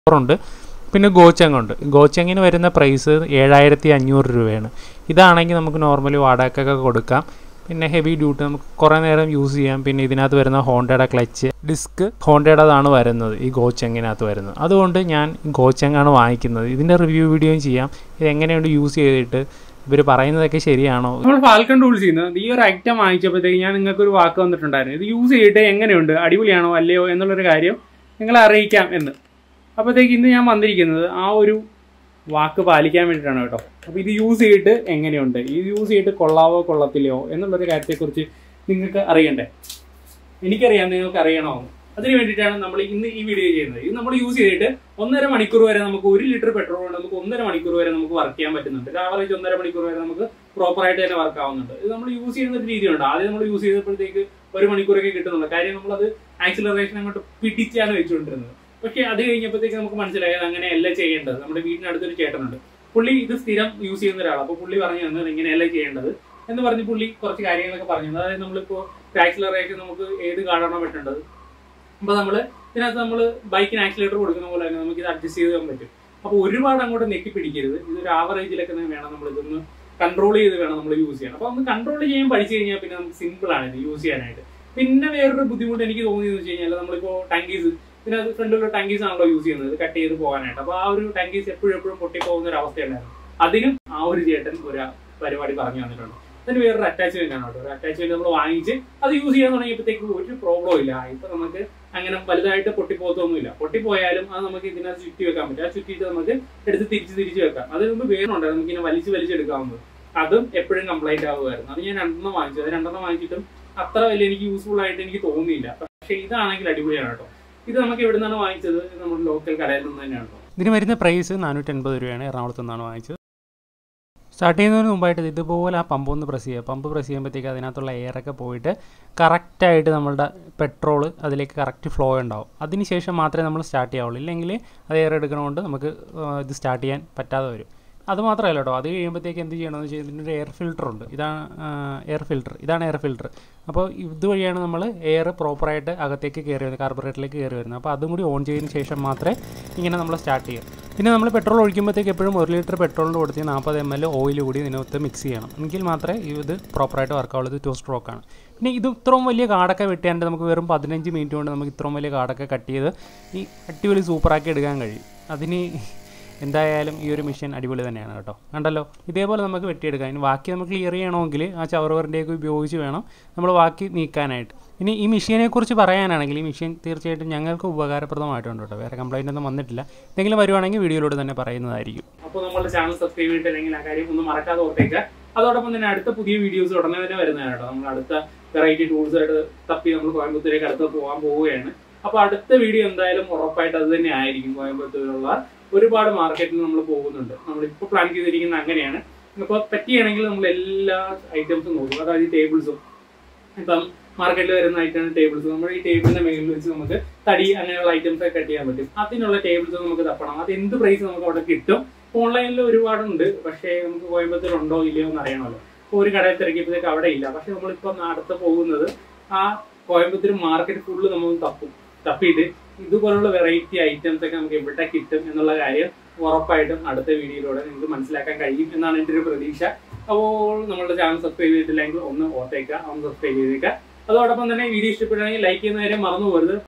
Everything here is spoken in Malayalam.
ഉണ്ട് പിന്നെ ഗോച്ചങ് ഉണ്ട് ഗോച്ചങ്ങിന് വരുന്ന പ്രൈസ് ഏഴായിരത്തി അഞ്ഞൂറ് രൂപയാണ് ഇതാണെങ്കിൽ നമുക്ക് നോർമലി വാടകയ്ക്കൊക്കെ കൊടുക്കാം പിന്നെ ഹെവി ഡ്യൂട്ടി നമുക്ക് കുറേ നേരം യൂസ് ചെയ്യാം പിന്നെ ഇതിനകത്ത് വരുന്ന ഹോണ്ടയുടെ ക്ലച്ച് ഡിസ്ക് ഹോണ്ടയുടേതാണ് വരുന്നത് ഈ ഗോച്ചങ്ങിനകത്ത് വരുന്നത് അതുകൊണ്ട് ഞാൻ ഗോച്ചങ്ങാണ് വാങ്ങിക്കുന്നത് ഇതിൻ്റെ റിവ്യൂ വീഡിയോയും ചെയ്യാം ഇത് എങ്ങനെയുണ്ട് യൂസ് ചെയ്തിട്ട് ഇവർ പറയുന്നതൊക്കെ ശരിയാണോ നമ്മൾ ഫാൽക്കൺ ടൂൾസ് ചെയ്യുന്നത് ഈ ഒരു ഐറ്റം വാങ്ങിച്ചപ്പോഴത്തേക്ക് ഞാൻ നിങ്ങൾക്ക് ഒരു വാക്ക് വന്നിട്ടുണ്ടായിരുന്നു ഇത് യൂസ് ചെയ്തിട്ട് എങ്ങനെയുണ്ട് അടിപൊളിയാണോ അല്ലയോ എന്നുള്ളൊരു കാര്യം നിങ്ങളെ അറിയിക്കാം എന്ന് അപ്പോഴത്തേക്ക് ഇന്ന് ഞാൻ വന്നിരിക്കുന്നത് ആ ഒരു വാക്ക് പാലിക്കാൻ വേണ്ടിയിട്ടാണ് കേട്ടോ അപ്പോൾ ഇത് യൂസ് ചെയ്തിട്ട് എങ്ങനെയുണ്ട് ഇത് യൂസ് ചെയ്തിട്ട് കൊള്ളാവോ കൊള്ളത്തില്ലയോ എന്നുള്ളൊരു കാര്യത്തെക്കുറിച്ച് നിങ്ങൾക്ക് അറിയണ്ടേ എനിക്കറിയാം നിങ്ങൾക്ക് അറിയണോ അതിന് വേണ്ടിയിട്ടാണ് നമ്മൾ ഇന്ന് ഈ വീഡിയോ ചെയ്യുന്നത് ഇത് നമ്മൾ യൂസ് ചെയ്തിട്ട് ഒന്നര മണിക്കൂർ വരെ നമുക്ക് ഒരു ലിറ്റർ പെട്രോൾ കൊണ്ട് നമുക്ക് ഒന്നര മണിക്കൂർ വരെ നമുക്ക് വർക്ക് ചെയ്യാൻ പറ്റുന്നുണ്ട് ഒരു ആവറേജ് ഒന്നര മണിക്കൂർ വരെ നമുക്ക് പ്രോപ്പർ ആയിട്ട് തന്നെ വർക്ക് ആവുന്നുണ്ട് ഇത് നമ്മൾ യൂസ് ചെയ്യുന്ന ഒരു രീതിയുണ്ട് ആദ്യം നമ്മൾ യൂസ് ചെയ്തപ്പോഴത്തേക്ക് ഒരു മണിക്കൂറൊക്കെ കിട്ടുന്നുണ്ട് കാര്യം നമ്മളത് ആക്സിലറേഷൻ അങ്ങോട്ട് പിടിച്ചാണ് വെച്ചുകൊണ്ടിരുന്നത് പക്ഷേ അത് കഴിഞ്ഞപ്പോഴത്തേക്ക് നമുക്ക് മനസ്സിലായത് അങ്ങനെയല്ല ചെയ്യേണ്ടത് നമ്മുടെ വീടിനടുത്തൊരു ചേട്ടനുണ്ട് പുള്ളി ഇത് സ്ഥിരം യൂസ് ചെയ്യുന്ന ഒരാളാണ് അപ്പോൾ പുള്ളി പറഞ്ഞു തന്നത് ഇങ്ങനെയല്ല ചെയ്യേണ്ടത് എന്ന് പറഞ്ഞ് പുള്ളി കുറച്ച് കാര്യങ്ങളൊക്കെ പറഞ്ഞു തന്നു. അതായത് നമ്മളിപ്പോൾ ആക്സിലറേഷൻ നമുക്ക് ഏത് കാർഡാണോ വെട്ടേണ്ടത് അപ്പോൾ നമ്മൾ ഇതിനകത്ത് നമ്മൾ ബൈക്കിന് ആക്സിലേറ്റർ കൊടുക്കുന്ന പോലെ തന്നെ നമുക്ക് ഇത് അഡ്ജസ്റ്റ് ചെയ്ത് തരാൻ പറ്റും അപ്പോൾ ഒരുപാട് അങ്ങോട്ട് നെക്കി പിടിക്കരുത് ഇതൊരു ആവറേജിലൊക്കെ തന്നെ വേണം നമ്മൾ ഇതൊന്ന് കൺട്രോൾ ചെയ്ത് വേണം നമ്മൾ യൂസ് ചെയ്യാൻ അപ്പോൾ ഒന്ന് കൺട്രോൾ ചെയ്യാൻ പഠിച്ചു കഴിഞ്ഞാൽ പിന്നെ നമുക്ക് സിമ്പിൾ ആണ് ഇത് യൂസ് ചെയ്യാനായിട്ട് പിന്നെ വേറൊരു ബുദ്ധിമുട്ട് എനിക്ക് തോന്നിയെന്ന് വെച്ച് കഴിഞ്ഞാൽ നമ്മളിപ്പോൾ ടാങ്കീസ് ഇതിനകത്ത് ഫ്രണ്ടിലുള്ള ടാങ്കീസ് ആണല്ലോ യൂസ് ചെയ്യുന്നത് കട്ട് ചെയ്ത് പോകാനായിട്ട് അപ്പോൾ ആ ഒരു ടാങ്കീസ് എപ്പോഴും എപ്പോഴും പൊട്ടിപ്പോകുന്ന ഒരു അവസ്ഥയുണ്ടായിരുന്നു അതിനും ആ ഒരു ചേട്ടൻ ഒരു പരിപാടി പറഞ്ഞു തന്നിട്ടുണ്ട് അതിന് വേറൊരു അറ്റാച്ച്മെന്റ് ആണ് കേട്ടോ ഒരു അറ്റാച്ച്മെന്റ് നമ്മൾ വാങ്ങിച്ച് അത് യൂസ് ചെയ്യാൻ തുടങ്ങിയപ്പോഴത്തേക്ക് ഒരു പ്രോബ്ലം ഇല്ല ഇപ്പൊ നമുക്ക് അങ്ങനെ വലുതായിട്ട് പൊട്ടിപ്പോത്തൊന്നുമില്ല പൊട്ടിപ്പോയാലും അത് നമുക്ക് ഇതിനകത്ത് ചുറ്റി വെക്കാൻ പറ്റും ആ ചുറ്റിയിട്ട് നമുക്ക് എടുത്ത് തിരിച്ച് തിരിച്ച് വെക്കാം അതിന് മുമ്പ് വേറുണ്ട് നമുക്ക് ഇങ്ങനെ വലിച്ച് വലിച്ചെടുക്കാവുന്നത് അതും എപ്പോഴും കംപ്ലൈന്റ് ആവുമായിരുന്നു അത് ഞാൻ രണ്ടെണ്ണം വാങ്ങിച്ചു അത് രണ്ടെണ്ണം വാങ്ങിച്ചിട്ടും അത്ര വലിയ എനിക്ക് യൂസ്ഫുൾ ആയിട്ട് എനിക്ക് തോന്നിയില്ല പക്ഷേ ഇതാണെങ്കിൽ അടിപൊളിയാണ് കേട്ടോ ഇത് നമുക്ക് എവിടെ നിന്നാണ് വാങ്ങിച്ചത് ഇത് നമ്മുടെ ലോക്കൽ കടയിൽ നിന്ന് തന്നെയാണ് കേട്ടോ ഇതിന് വരുന്ന പ്രൈസ് നാനൂറ്റി എൺപത് രൂപയാണ് എറണാകുളത്ത് നിന്നാണ് വാങ്ങിച്ചത് സ്റ്റാർട്ട് ചെയ്യുന്നതിന് മുമ്പായിട്ട് ഇതുപോലെ ആ പമ്പ് ഒന്ന് പ്രസ് ചെയ്യുക പമ്പ് പ്രസ് ചെയ്യുമ്പോഴത്തേക്ക് അതിനകത്തുള്ള എയറൊക്കെ പോയിട്ട് കറക്റ്റായിട്ട് നമ്മളുടെ പെട്രോൾ അതിലേക്ക് കറക്റ്റ് ഫ്ലോ ഉണ്ടാവും അതിനുശേഷം മാത്രമേ നമ്മൾ സ്റ്റാർട്ട് ചെയ്യാവുള്ളൂ ഇല്ലെങ്കിൽ അത് എയർ എടുക്കണതുകൊണ്ട് നമുക്ക് ആ, ഇത് സ്റ്റാർട്ട് ചെയ്യാൻ പറ്റാതെ വരും അത് മാത്രമല്ല കേട്ടോ അത് കഴിയുമ്പോഴത്തേക്ക് എന്ത് ചെയ്യണമെന്ന് വെച്ചാൽ ഇതിൻ്റെ എയർ ഫിൽറ്റർ ഉണ്ട് ഇതാണ് എയർ ഫിൽറ്റർ ഇതാണ് എയർ ഫിൽറ്റർ അപ്പോൾ ഇതുവഴിയാണ് നമ്മൾ എയർ പ്രോപ്പറായിട്ട് അകത്തേക്ക് കയറി വരുന്നത് കാർബറേറ്ററിലേക്ക് കയറി വരുന്നത് അപ്പോൾ അതും കൂടി ഓൺ ചെയ്തതിന് ശേഷം മാത്രമേ ഇങ്ങനെ നമ്മൾ സ്റ്റാർട്ട് ചെയ്യാം പിന്നെ നമ്മൾ പെട്രോൾ ഒഴിക്കുമ്പോഴത്തേക്ക് എപ്പോഴും ഒരു ലിറ്റർ പെട്രോളിന് കൊടുത്ത് നാൽപ്പത് എം എൽ ഓയിൽ കൂടി ഇതിനകത്ത് മിക്സ് ചെയ്യണം എങ്കിൽ മാത്രമേ ഇത് പ്രോപ്പറായിട്ട് വർക്കാവുള്ളൂ ഇത് ടു സ്ട്രോക്കാണ് പിന്നെ ഇത് ഇത്രയും വലിയ കാടൊക്കെ വെട്ടിയാണ്ട് നമുക്ക് വെറും പതിനഞ്ച് മിനിറ്റ് കൊണ്ട് നമുക്ക് ഇത്രയും വലിയ കാടൊക്കെ കട്ട് ചെയ്ത് ഈ അടിപൊളി സൂപ്പറാക്കി എടുക്കാൻ കഴിയും അതിന് എന്തായാലും ഈ ഒരു മെഷീൻ അടിപൊളി തന്നെയാണ് കേട്ടോ കണ്ടല്ലോ ഇതേപോലെ നമുക്ക് വെട്ടിയെടുക്കാം ഇനി ബാക്കി നമുക്ക് ക്ലിയർ ചെയ്യണമെങ്കിൽ ആ ചവറുവറിൻ്റെയൊക്കെ ഉപയോഗിച്ച് വേണം നമ്മൾ ബാക്കി നീക്കാനായിട്ട് ഇനി ഈ മെഷീനെ കുറിച്ച് പറയാനാണെങ്കിൽ ഈ മെഷീൻ തീർച്ചയായിട്ടും ഞങ്ങൾക്ക് ഉപകാരപ്രദമായിട്ടുണ്ട് കേട്ടോ വേറെ കംപ്ലൈൻ്റ് ഒന്നും വന്നിട്ടില്ല എന്തെങ്കിലും വരുവാണെങ്കിൽ വീഡിയോയിലൂടെ തന്നെ പറയുന്നതായിരിക്കും അപ്പോൾ നമ്മുടെ ചാനൽ സബ്സ്ക്രൈബ് ചെയ്തിട്ടില്ലെങ്കിൽ ആ കാര്യം ഒന്നും മറക്കാതെ ഓർത്തേക്കുക അതോടൊപ്പം തന്നെ അടുത്ത പുതിയ വീഡിയോസ് ഉടനെ തന്നെ വരുന്നതാണ് കേട്ടോ നമ്മൾ അടുത്ത വെറൈറ്റി ടൂൾസ് ആയിട്ട് തപ്പി നമ്മൾ കോയമ്പത്തൂരേക്ക് അടുത്ത് പോകാൻ പോവുകയാണ് അപ്പോൾ അടുത്ത വീഡിയോ എന്തായാലും ഉറപ്പായിട്ട് അത് തന്നെ ആയിരിക്കും കോയമ്പത്തൂരിലുള്ള ഒരുപാട് മാർക്കറ്റിൽ നമ്മൾ പോകുന്നുണ്ട് നമ്മളിപ്പോൾ പ്ലാൻ ചെയ്തിരിക്കുന്നത് അങ്ങനെയാണ് അപ്പോൾ പറ്റിയാണെങ്കിൽ നമ്മൾ എല്ലാ ഐറ്റംസും നോക്കും അതായത് ടേബിൾസും ഇപ്പം മാർക്കറ്റിൽ വരുന്ന ഐറ്റം ടേബിൾസ് നമ്മുടെ ഈ ടേബിളിന്റെ മേളിൽ വെച്ച് നമുക്ക് തടി അങ്ങനെയുള്ള ഐറ്റംസ് ഒക്കെ കട്ട് ചെയ്യാൻ പറ്റും അതിനുള്ള ടേബിൾസ് നമുക്ക് തപ്പണം അത് എന്ത് പ്രൈസ് നമുക്ക് അവിടെ കിട്ടും ഓൺലൈനിൽ ഒരുപാടുണ്ട് പക്ഷേ നമുക്ക് കോയമ്പത്തൂർ ഉണ്ടോ ഇല്ലയോ എന്ന് അറിയണമല്ലോ ഇപ്പോൾ ഒരു കടയിൽ തിരക്കിയപ്പോഴത്തേക്ക് അവിടെ ഇല്ല പക്ഷെ നമ്മളിപ്പം അടുത്ത് പോകുന്നത് ആ കോയമ്പത്തൂർ മാർക്കറ്റ് ഫുള്ള് നമ്മൾ തപ്പും തപ്പിയിട്ട് ഇതുപോലുള്ള വെറൈറ്റി ഐറ്റംസ് ഒക്കെ നമുക്ക് എവിടെ കിട്ടും എന്നുള്ള കാര്യം ഉറപ്പായിട്ടും അടുത്ത വീഡിയോയിലൂടെ നിങ്ങൾക്ക് മനസ്സിലാക്കാൻ കഴിയും എന്നാണ് എൻ്റെ ഒരു പ്രതീക്ഷ അപ്പോൾ നമ്മളുടെ ചാനൽ സബ്സ്ക്രൈബ് ചെയ്തിട്ടില്ലെങ്കിൽ ഒന്ന് ഓർത്തേക്കുക ഒന്ന് സബ്സ്ക്രൈബ് ചെയ്തേക്കുക അതോടൊപ്പം തന്നെ വീഡിയോ ഇഷ്ടപ്പെടുകയാണെങ്കിൽ ലൈക്ക് ചെയ്യുന്ന കാര്യം മറന്നു പോകരുത്